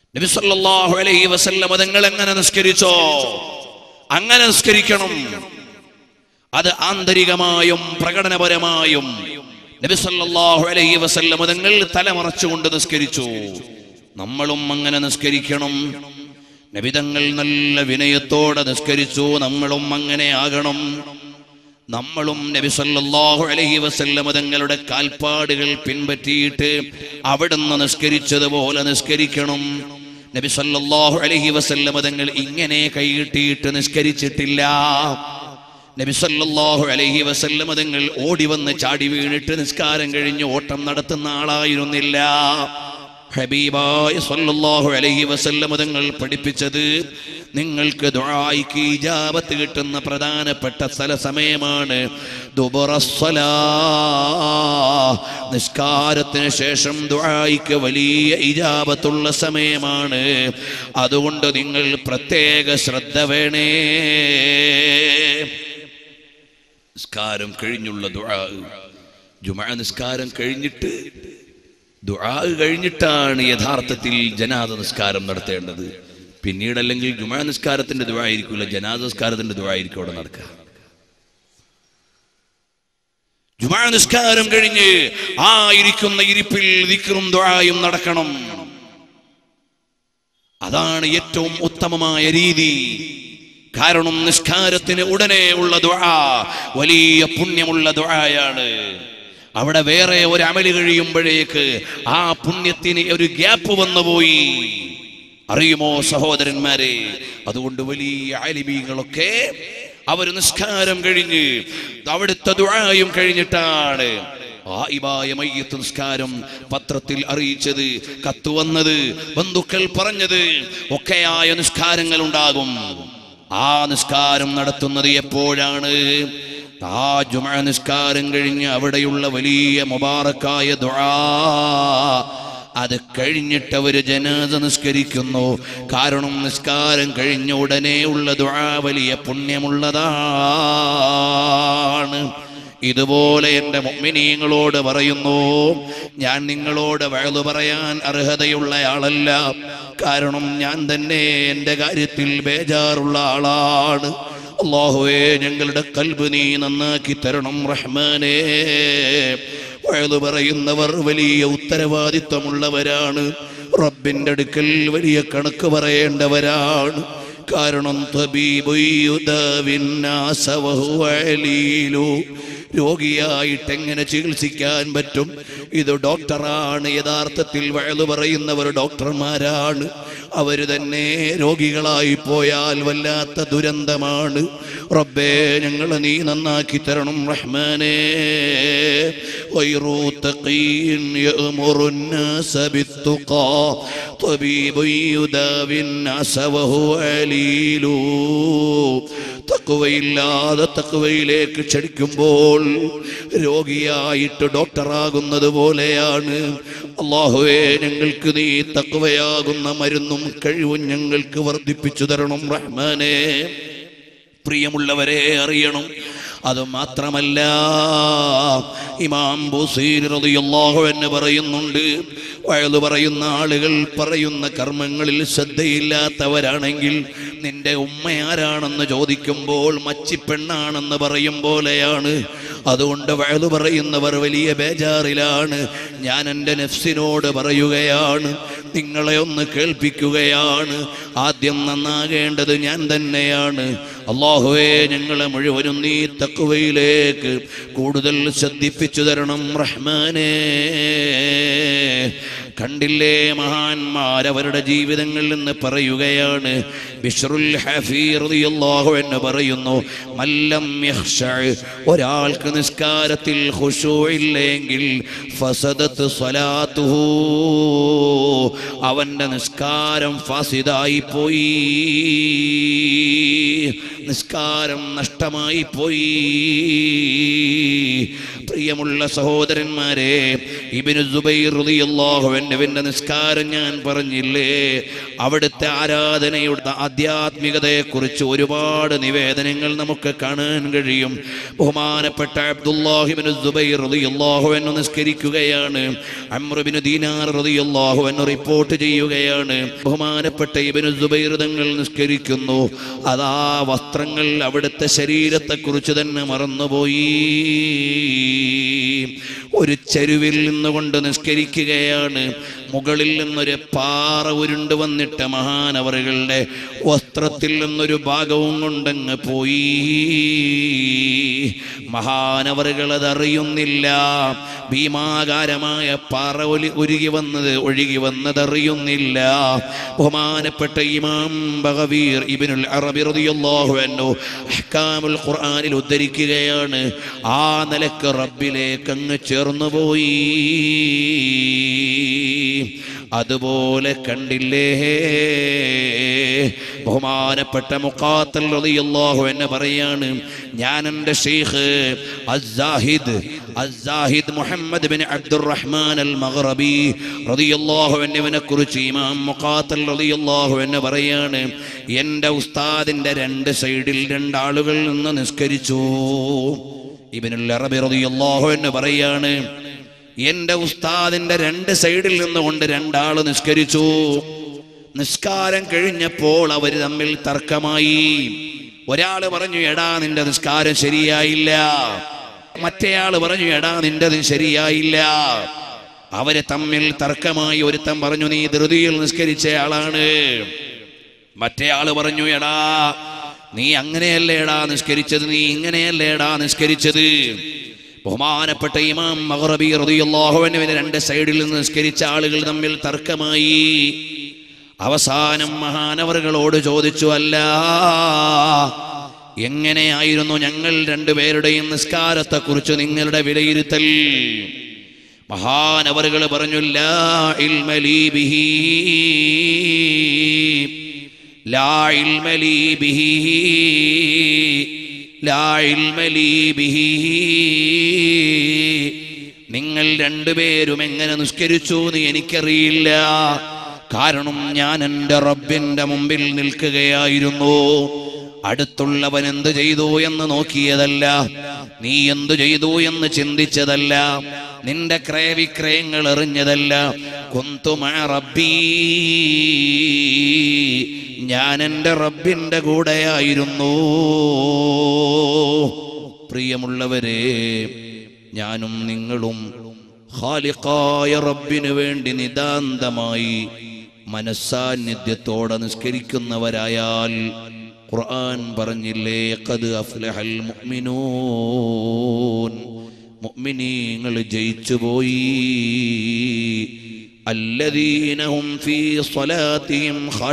നബി സല്ലല്ലാഹു അലൈഹി വസല്ലം തങ്ങൾ എങ്ങനെ നിസ്കരിച്ചോ അങ്ങനെ നിസ്കരിക്കണം അത് ആന്തരികമായും പ്രകടനപരമായും നബി സല്ലല്ലാഹു അലൈഹി വസല്ലം തങ്ങൾ തലമറച്ചുകൊണ്ട് നിസ്കരിച്ചു നമ്മളും അങ്ങനെ നിസ്കരിക്കണം നബിതങ്ങൾ നല്ല വിനയത്തോടെ നിസ്കരിച്ചു നമ്മളും അങ്ങനെ ആകണം നമ്മളും നബി സല്ലല്ലാഹു അലൈഹി വസല്ലം തങ്ങളുടെ കാൽപ്പാടുകൾ പിൻപറ്റിയിട്ട് അവിടുന്ന് നിസ്കരിച്ചതുപോലെ നിസ്കരിക്കണം നബി സല്ലല്ലാഹു അലൈഹി വസല്ലം തങ്ങൾ ഇങ്ങനെ കൈയിട്ടിട്ട് നിസ്കരിച്ചിട്ടില്ല നബി സല്ലല്ലാഹു അലൈഹി വസല്ലം തങ്ങൾ ഓടി വന്ന് ചാടി വീണിട്ട് നിസ്കാരം കഴിഞ്ഞ് ഓട്ടം നടത്തുന്ന ആളായിരുന്നില്ല ഹബീബായ സല്ലല്ലാഹു അലൈഹി വസല്ലം തങ്ങൾ പഠിപ്പിച്ചത് നിങ്ങൾക്ക് ദുആയിക്ക് ഇജാബത്ത് കിട്ടുന്ന പ്രധാനപ്പെട്ട സ്ഥല സമയമാണ് ദുബറസ്സലാ നിസ്കാരത്തിന് ശേഷം ദുആയിക്ക് വലിയ ഇജാബത്തുള്ള സമയമാണ് അതുകൊണ്ട് നിങ്ങൾ പ്രത്യേക ശ്രദ്ധ വേണേ നിസ്കാരം കഴിഞ്ഞുള്ള ദുആ ജുമാ നിസ്കാരം കഴിഞ്ഞിട്ട് ദുആ കഴിഞ്ഞിട്ടാണ് യഥാർത്ഥത്തിൽ ജനാദ നിസ്കാരം നടത്തേണ്ടത് പിന്നീടല്ലെങ്കിൽ ജുമാ നിസ്കാരത്തിന്റെ ദുആ ആയിരിക്കില്ല ജനാദ നിസ്കാരത്തിന്റെ ദുആ ആയിരിക്കും അവിടെ നടക്കുക ജുമാ നിസ്കാരം കഴിഞ്ഞ് ആ ഇരിക്കുന്ന ഇരിപ്പിൽ ദിക്റും ദുആയും നടക്കണം അതാണ് ഏറ്റവും ഉത്തമമായ രീതി കാരണം നിസ്കാരത്തിന് ഉടനെ ഉള്ള ദുആ വലിയ പുണ്യമുള്ള ദുആയാണ് അവിടെ വേറെ ഒരു അമല് കഴിയുമ്പോഴേക്ക് ആ പുണ്യത്തിന് ഒരു ഗ്യാപ്പ് വന്നുപോയി അറിയുമോ സഹോദരന്മാരെ അതുകൊണ്ട് വലിയ ആലിമീങ്ങളൊക്കെ അവർ നിസ്കാരം കഴിഞ്ഞ് അവിടുത്തെ ദുആയും കഴിഞ്ഞിട്ടാണ് ആയിബായ മയ്യത്ത് നിസ്കാരം പത്രത്തിൽ അറിയിച്ചത് കത്ത് വന്നത് ബന്ധുക്കൾ പറഞ്ഞത് ഒക്കെയായ നിസ്കാരങ്ങൾ ഉണ്ടാകും ആ നിസ്കാരം നടത്തുന്നത് എപ്പോഴാണ് ആ ജുമ നിസ്കാരം കഴിഞ്ഞ് അവിടെയുള്ള വലിയ മുബാറക്കായ ദുആ അത് കഴിഞ്ഞിട്ട് അവര് ജനാസ നിസ്കരിക്കുന്നു കാരണം നിസ്കാരം കഴിഞ്ഞ ഉടനെ ഉള്ള ദുആ വലിയ പുണ്യമുള്ളതാണ് ഇതുപോലെ എൻ്റെ മുഅ്മിനീങ്ങളോട് പറയുന്നു ഞാൻ നിങ്ങളോട് വഴതു പറയാൻ അർഹതയുള്ള ആളല്ല കാരണം ഞാൻ തന്നെ എൻ്റെ കാര്യത്തിൽ ബേജാറുള്ള ആളാണ് അള്ളാഹുവേ ഞങ്ങളുടെ കൽബ് നീ നന്നാക്കി തരണം റഹ്മാനേ വഴതു പറയുന്നവർ വലിയ ഉത്തരവാദിത്വമുള്ളവരാണ് റബ്ബിന്റെ അടുക്കൽ വലിയ കണക്ക് പറയേണ്ടവരാണ് കാരണം തബീബു യുദാവിന്നാസ വഹുവ അലീലു. രോഗിയായിട്ട് എങ്ങനെ ചികിത്സിക്കാൻ പറ്റും ഇത് ഡോക്ടറാണ് യഥാർത്ഥത്തിൽ വഴതു പറയുന്നവർ ഡോക്ടർമാരാണ് അവര് തന്നെ രോഗികളായി പോയാൽ വല്ലാത്ത ദുരന്തമാണ് റബ്ബേ ഞങ്ങളെ നീ നന്നാക്കി തരണം റഹ്മാനേ غير تقي يأمر الناس بالتقى طبيب يداوي الناس وهو عليل തക്കുവയില്ലാതെ തക്കുവയിലേക്ക് ക്ഷണിക്കുമ്പോൾ രോഗിയായിട്ട് ഡോക്ടറാകുന്നത് പോലെയാണ് അള്ളാഹുവേ ഞങ്ങൾക്ക് നീ തക്കുവയാകുന്ന മരുന്നും കഴിവും ഞങ്ങൾക്ക് വർദ്ധിപ്പിച്ചു തരണം റഹ്മാനേ പ്രിയമുള്ളവരെ അറിയണം അത് മാത്രമല്ല ഇമാം ബുസീർ റളിയല്ലാഹു എന്ന് പറയുന്നുണ്ട് വയലു പറയുന്ന ആളുകൾ പറയുന്ന കർമ്മങ്ങളിൽ ശ്രദ്ധയില്ലാത്തവരാണെങ്കിൽ നിന്റെ ഉമ്മ ആരാണെന്ന് ചോദിക്കുമ്പോൾ മച്ചിപ്പെണ്ണാണെന്ന് പറയും പോലെയാണ് അതുകൊണ്ട് വയലു പറയുന്നവർ വലിയ ബേജാറിലാണ് ഞാൻ എൻ്റെ നെഫ്സിനോട് പറയുകയാണ് നിങ്ങളെ ഒന്ന് കേൾപ്പിക്കുകയാണ് ആദ്യം നന്നാകേണ്ടത് ഞാൻ തന്നെയാണ് അള്ളാഹുവേ ഞങ്ങളെ മുഴുവനും നീ തക്കുവയിലേക്ക് കൂടുതൽ ശ്രദ്ധിപ്പിച്ചു തരണം റഹ്മാനേ കണ്ടില്ലേ മഹാന്മാർ അവരുടെ ജീവിതങ്ങളിൽ നിന്ന് പറയുകയാണ് ബിഷ്റുൽ ഹഫീർ റളിയല്ലാഹു എന്ന് പറയുന്നു മല്ലം യഖ്ശഅ ഒരാൾക്ക് നിസ്കാരത്തിൽ ഖുശൂ ഇല്ലെങ്കിൽ ഫസദത്ത് സ്വലാത്തുഹു അവന്റെ നിസ്കാരം ഫാസിദായി പോയി നിസ്കാരം നഷ്ടമായി പോയി പ്രിയമുള്ള സഹോദരന്മാരെ ഇബിനു സുബൈർ റളിയല്ലാഹുവിന്റെ നിസ്കാരം ഞാൻ പറഞ്ഞില്ലേ അവിടുത്തെ ആരാധനയുടെ ആധ്യാത്മികതയെ കുറിച്ച് ഒരുപാട് നിവേദനങ്ങൾ നമുക്ക് കാണാൻ കഴിയും ബഹുമാനപ്പെട്ട അബ്ദുല്ലാഹിബിന് സുബൈർ റളിയല്ലാഹു അൻഹു നിസ്കരിക്കുകയാണ് അമ്രുബിന് ദീനാർ റളിയല്ലാഹു അൻഹു റിപ്പോർട്ട് ചെയ്യുകയാണ് ബഹുമാനപ്പെട്ട ഇബിന് സുബൈർ തങ്ങൾ നിസ്കരിക്കുന്നു അതാ വസ്ത്രങ്ങൾ അവിടുത്തെ ശരീരത്തെക്കുറിച്ച് തന്നെ മറന്നുപോയി ഒരു ചെരുവിൽ നിന്നുകൊണ്ട് നിസ്കരിക്കുകയാണ് മുകളിൽ നിന്നൊരു പാറ ഉരുണ്ട് വന്നിട്ട് മഹാനവറുകളുടെ വസ്ത്രത്തിൽ നിന്നൊരു ഭാഗവും കൊണ്ടങ്ങ് പോയി മഹാനവറുകൾ അതറിയുന്നില്ല ഭീമാകാരമായ പാറ ഒലി ഉരുകി വന്നത് ഒഴുകി വന്നതറിയുന്നില്ല ബഹുമാനപ്പെട്ട ഇമാം ബഗവീർ ഇബ്നുൽ അറബി റളിയല്ലാഹു അൻഹു അഹ്കാമുൽ ഖുർആനിൽ ഉദ്ധരിക്കുകയാണ് ആ നിലക്ക് റബ്ബിലേക്ക് അങ്ങ് ചേർന്നുപോയി അതുപോലെ കണ്ടില്ലേ ബഹുമാനപ്പെട്ട മുഖാത്തൽ റളിയല്ലാഹു എന്നെ പറയാണ് ഞാൻ എൻ്റെ Sheikh Assahid Assahid Muhammad bin Abdurrahman al Maghribi റളിയല്ലാഹു എന്നിവനെ കുറിച്ച് ഇമാം മുഖാത്തൽ റളിയല്ലാഹു എന്നെ പറയാണ് എൻ്റെ ഉസ്താദിൻ്റെ രണ്ട് സൈഡിൽ രണ്ടാളുകൾ നിന്ന് നിസ്കരിച്ചു ഇബിനുൽ അറബി റളിയല്ലാഹു എന്ന് പറയാണ് എന്റെ ഉസ്താദിന്റെ രണ്ട് സൈഡിൽ നിന്നുകൊണ്ട് രണ്ടാള് നിസ്കരിച്ചു നിസ്കാരം കഴിഞ്ഞപ്പോൾ അവർ തമ്മിൽ തർക്കമായി ഒരാള് പറഞ്ഞു എടാ നിന്റെ നിസ്കാരം ശരിയായില്ല മറ്റേയാള് പറഞ്ഞു എടാ നിന്റത് ശരിയായില്ല അവര് തമ്മിൽ തർക്കമായി ഒരുത്തൻ പറഞ്ഞു നീ ധൃതിയിൽ നിസ്കരിച്ച ആളാണ് മറ്റേയാള് പറഞ്ഞു എടാ നീ അങ്ങനെയല്ലേടാ നിസ്കരിച്ചത് നീ ഇങ്ങനെയല്ലേടാ നിസ്കരിച്ചത് ബഹുമാനപ്പെട്ട ഇമാം മഹറബി റളിയല്ലാഹുവിന്റെ രണ്ട് സൈഡിൽ നിന്ന് നിസ്കരിച്ച ആളുകൾ തമ്മിൽ തർക്കമായി അവസാനം മഹാനവറുകളോട് ചോദിച്ചു അല്ല എങ്ങനെയായിരുന്നു ഞങ്ങൾ രണ്ടുപേരുടെയും നിസ്കാരത്തെ കുറിച്ച് നിങ്ങളുടെ വിലയിരുത്തൽ മഹാനവറുകൾ പറഞ്ഞു ലാ ഇൽമ ലീ ബിഹി ലാ ഇൽമ ലീ ബിഹി ലാ ഇൽമ ലീ ബിഹി നിങ്ങൾ രണ്ടുപേരും എങ്ങനെ നിസ്കരിച്ചു എന്ന് എനിക്കറിയില്ല കാരണം ഞാൻ എൻ്റെ റബ്ബിന്റെ മുമ്പിൽ നിൽക്കുകയായിരുന്നു അടുത്തുള്ളവൻ എന്ത് ചെയ്തു എന്ന് നോക്കിയതല്ല നീ എന്തു ചെയ്തു എന്ന് ചിന്തിച്ചതല്ല നിന്റെ ക്രയവിക്രയങ്ങൾ എറിഞ്ഞതല്ല കുന്തുമ റബ്ബീ ഞാൻ എൻ്റെ റബ്ബിന്റെ കൂടെയായിരുന്നു പ്രിയമുള്ളവരെ ഞാനും നിങ്ങളും ഖാലിഖായ റബ്ബിന് വേണ്ടി നിതാന്തമായി മനസ്സാന്നിധ്യത്തോടെ നിസ്കരിക്കുന്നവരായാൽ ഖുർആൻ പറഞ്ഞില്ലേ ഖദ് അഫ്ലഹൽ മുഅ്മിനൂൻ മുഅ്മിനീങ്ങൾ ജയിച്ചുപോയി الذين هم في صلاتهم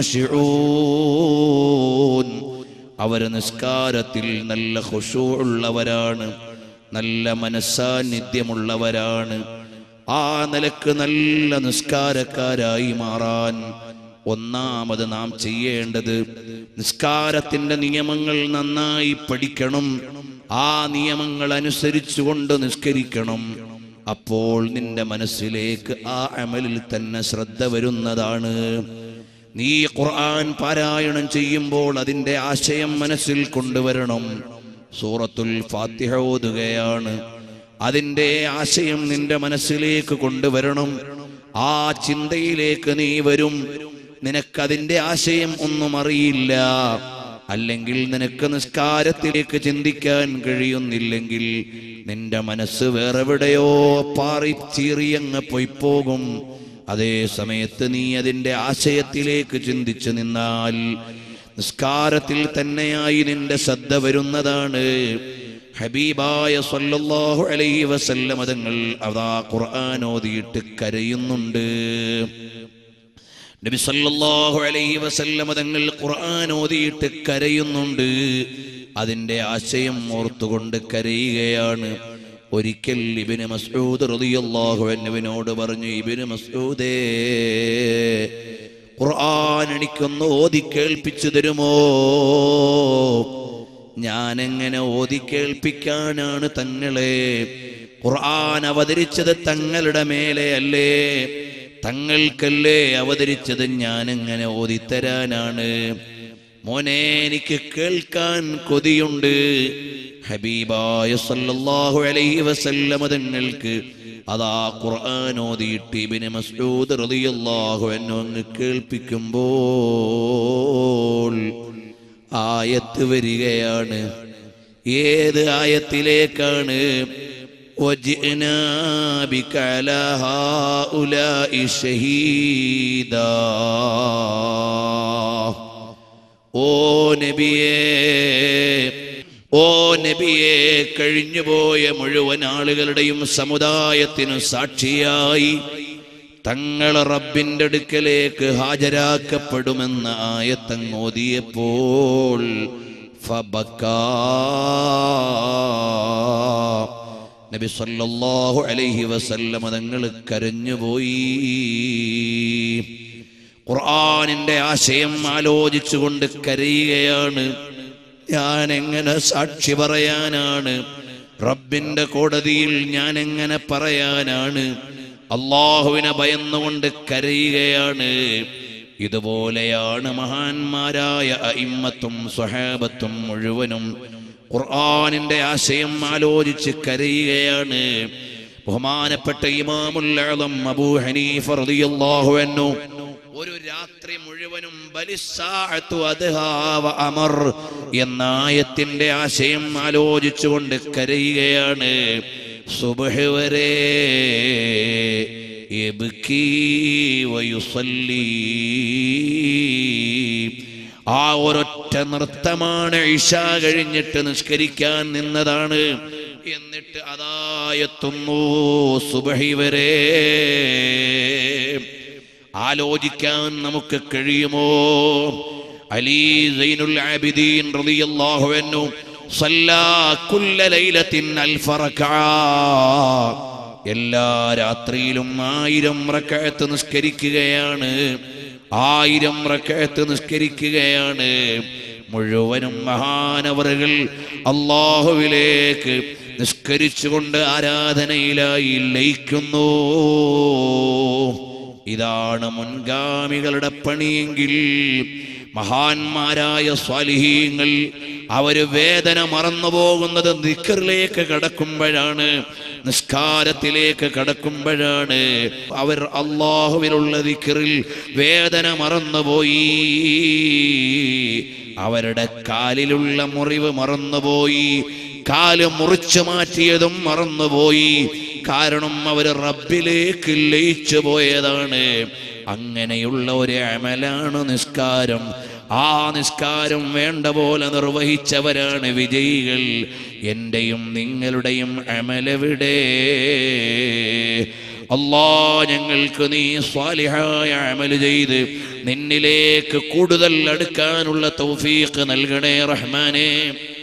خاشعون അവർ നിസ്കാരത്തിൽ നല്ല ഖുശൂ ഉള്ളവരാണ് നല്ല മനസ്സാന്നിധ്യമുള്ളവരാണ് ആ നിലക്ക് നല്ല നിസ്കാരക്കാരായി മാറാൻ ഒന്നാമത് നാം ചെയ്യേണ്ടത് നിസ്കാരത്തിന്റെ നിയമങ്ങൾ നന്നായി പഠിക്കണം ആ നിയമങ്ങൾ അനുസരിച്ചുകൊണ്ട് നിസ്കരിക്കണം അപ്പോൾ നിന്റെ മനസ്സിലേക്ക് ആ അമലിൽ തന്നെ ശ്രദ്ധ വരുന്നതാണ് നീ ഖുർആൻ പാരായണം ചെയ്യുമ്പോൾ അതിന്റെ ആശയം മനസ്സിൽ കൊണ്ടുവരണം സൂറത്തുൽ ഫാത്തിഹ ഓതുകയാണ് അതിന്റെ ആശയം നിന്റെ മനസ്സിലേക്ക് കൊണ്ടുവരണം ആ ചിന്തയിലേക്ക് നീ വരും നിനക്കതിന്റെ ആശയം ഒന്നും അറിയില്ല അല്ലെങ്കിൽ നിനക്ക് നിസ്കാരത്തിലേക്ക് ചിന്തിക്കാൻ കഴിയുന്നില്ലെങ്കിൽ നിന്റെ മനസ്സ് വേറെവിടെയോ പാറി ചീറിയങ്ങ് പോയി പോകും അതേ സമയത്ത് നീ അതിന്റെ ആശയത്തിലേക്ക് ചിന്തിച്ചു നിന്നാൽ നിസ്കാരത്തിൽ തന്നെയായി നിന്റെ ശ്രദ്ധ വരുന്നതാണ് ഹബീബായ സല്ലല്ലാഹു അലൈഹി വസല്ലം തങ്ങൾ അതാ ഖുർആൻ ഓതിയിട്ട് കരയുന്നുണ്ട് നബി സല്ലല്ലാഹു അലൈഹി വസല്ലം തങ്ങൾ ഖുർആൻ ഓതിയിട്ട് കരയുന്നുണ്ട് അതിന്റെ ആശയം ഓർത്തുകൊണ്ട് കരയുകയാണ് ഒരിക്കൽ ഇബിന് മസ്ഊദ് റളിയല്ലാഹു അൻഹുവിനോട് പറഞ്ഞു ഇബിന് മസ്ഊദേ ഖുർആൻ എനിക്കൊന്ന് ഓതി കേൾപ്പിച്ചു തരുമോ ഞാൻ എങ്ങനെ ഓതി കേൾപ്പിക്കാനാണ് തങ്ങളെ ഖുർആൻ അവതരിച്ചത് തങ്ങളുടെ മേലെ അല്ലേ തങ്ങൾക്കല്ലേ അവതരിച്ചത് ഞാൻ എങ്ങനെ ഓതിത്തരാനാണ് മോനെ എനിക്ക് കേൾക്കാൻ കൊതിയുണ്ട് ഹബീബായ സല്ലല്ലാഹു അലൈഹി വസല്ലമ തങ്ങൾക്ക് അതാ ഖുർആൻ ഓതിയിട്ട് ഇബ്നു മസ്ഊദ് റളിയല്ലാഹു അൻഹു അങ്ങ് കേൾപ്പിക്കുമ്പോൾ ആയത്ത് വരികയാണ് ഏത് ആയത്തിലേക്കാണ് وجئنا بك على هؤلاء شهيدا ഓ നബിയേ ഓ നബിയെ കഴിഞ്ഞുപോയ മുഴുവൻ ആളുകളുടെയും സമുദായത്തിനു സാക്ഷിയായി തങ്ങൾ റബ്ബിന്റെ അടുക്കലേക്ക് ഹാജരാക്കപ്പെടുമെന്ന ആയത്തങ്ങോതിയപ്പോൾ ഫബക്കാ നബി സല്ലല്ലാഹു അലൈഹി വസല്ലമ തങ്ങൾ കരഞ്ഞുപോയി ഖുർആനിന്റെ ആശയം ആലോചിച്ചുകൊണ്ട് കരയുകയാണ് ഞാൻ എങ്ങനെ സാക്ഷി പറയാനാണ് റബ്ബിന്റെ കോടതിയിൽ ഞാൻ എങ്ങനെ പറയാനാണ് അള്ളാഹുവിനെ ഭയന്നുകൊണ്ട് കരയുകയാണ് ഇതുപോലെയാണ് മഹാന്മാരായ അയിമ്മത്തും സ്വഹാബത്തും മുഴുവനും ഖുർആനിന്റെ ആശയം ആലോചിച്ച് കരയുകയാണ് ബഹുമാനപ്പെട്ട ഇമാമുൽ ആലം അബൂ ഹനീഫ റളിയല്ലാഹു അൻഹു ഒരു രാത്രി മുഴുവനും ബലിസ്സാഅത്തു അദ്ഹാ വ അമർ എന്ന ആയത്തിന്റെ ആശയം ആലോചിച്ചുകൊണ്ട് കരയുകയാണ് സുബ്ഹ് വരെ യബ്കി വയുസല്ലി ആ ഒരൊറ്റ നൃത്തമാണ് ഇഷ കഴിഞ്ഞിട്ട് നിസ്കരിക്കാൻ നിന്നതാണ് എന്നിട്ട് അതായെത്തുന്നു സുബഹി വരെ ആലോചിക്കാൻ നമുക്ക് കഴിയുമോ അലി സൈനുൽ ആബിദീൻ റളിയല്ലാഹു അൻഹു സല്ലാ കുല്ല ലൈലത്തിൻ അൽഫ റക്അ എല്ലാ രാത്രിയിലും ആയിരം റക്അത്ത് നിസ്കരിക്കുകയാണ് ആയിരം റക്അത്ത് നിസ്കരിക്കുകയാണ് മുഴുവനും മഹാനവറുകൾ അള്ളാഹുവിലേക്ക് നിസ്കരിച്ചുകൊണ്ട് ആരാധനയിലായി ലയിക്കുന്നു ഇതാണ് മുൻഗാമികളുടെ പണിയെങ്കിൽ മഹാന്മാരായ സ്വാലിഹീങ്ങൾ അവര് വേദന മറന്നു പോകുന്നത് നിക്കറിലേക്ക് കടക്കുമ്പോഴാണ് നിസ്കാരത്തിലേക്ക് കടക്കുമ്പോഴാണ് അവർ അള്ളാഹുവിലുള്ള ദിക്കറിൽ വേദന മറന്നുപോയി അവരുടെ കാലിലുള്ള മുറിവ് മറന്നുപോയി കാല് മുറിച്ചു മാറ്റിയതും മറന്നുപോയി കാരണം അവർ റബ്ബിലേക്ക് ലയിച്ചു പോയതാണ് അങ്ങനെയുള്ള ഒരു അമലാണ് നിസ്കാരം ആ നിസ്കാരം വേണ്ട പോലെ നിർവഹിച്ചവരാണ് വിജയികൾ എന്റെയും നിങ്ങളുടെയും അമലവിടെ അല്ലാ ഞങ്ങൾക്ക് നീ സ്വാലിഹായ അമല് ചെയ്ത് നിന്നിലേക്ക് കൂടുതൽ അടുക്കാനുള്ള തൗഫീഖ് നൽകണേ റഹ്മാനേ